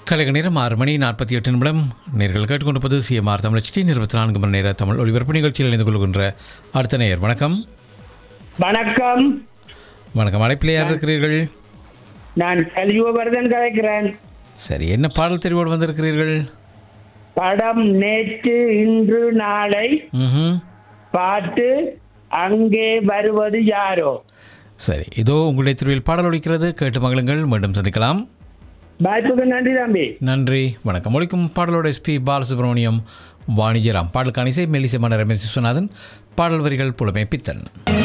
கலைக நேரம் ஆறு மணி நாற்பத்தி எட்டு நிமிடம் நேர்கள் கேட்டுக்கொண்டிருப்பது சிஎம்ஆர் தமிழ் டி இருபத்தி நான்கு மணி நேர தமிழ் ஒளிபரப்பு நிகழ்ச்சியில் இணைந்து கொள்கின்ற அடுத்த நேயர் வணக்கம் வணக்கம் வணக்கம் அழைப்பில் யார் இருக்கிறீர்கள் நான் கலியுகவர்தன் கதைக்கிறேன் சரி என்ன பாடல் தெரிவோடு வந்திருக்கிறீர்கள் படம் நேற்று இன்று நாளை ம் பாட்டு அங்கே வருவது யாரோ சரி இதோ உங்களுடைய திருவில் பாடல் ஒலிக்கிறது கேட்டு மகளுங்கள் மீண்டும் சந்திக்கலாம் வாய்ப்புக்கு நன்றி தம்பி நன்றி வணக்கம் ஒழிக்கும் பாடலோட எஸ்பி பாலசுப்ரமணியம் வாணிஜராம் பாடலுக்கான இசை மெல்லிசை மன்னர் ரமேஷ் விஸ்வநாதன் பாடல் வரிகள் புலமை பித்தன்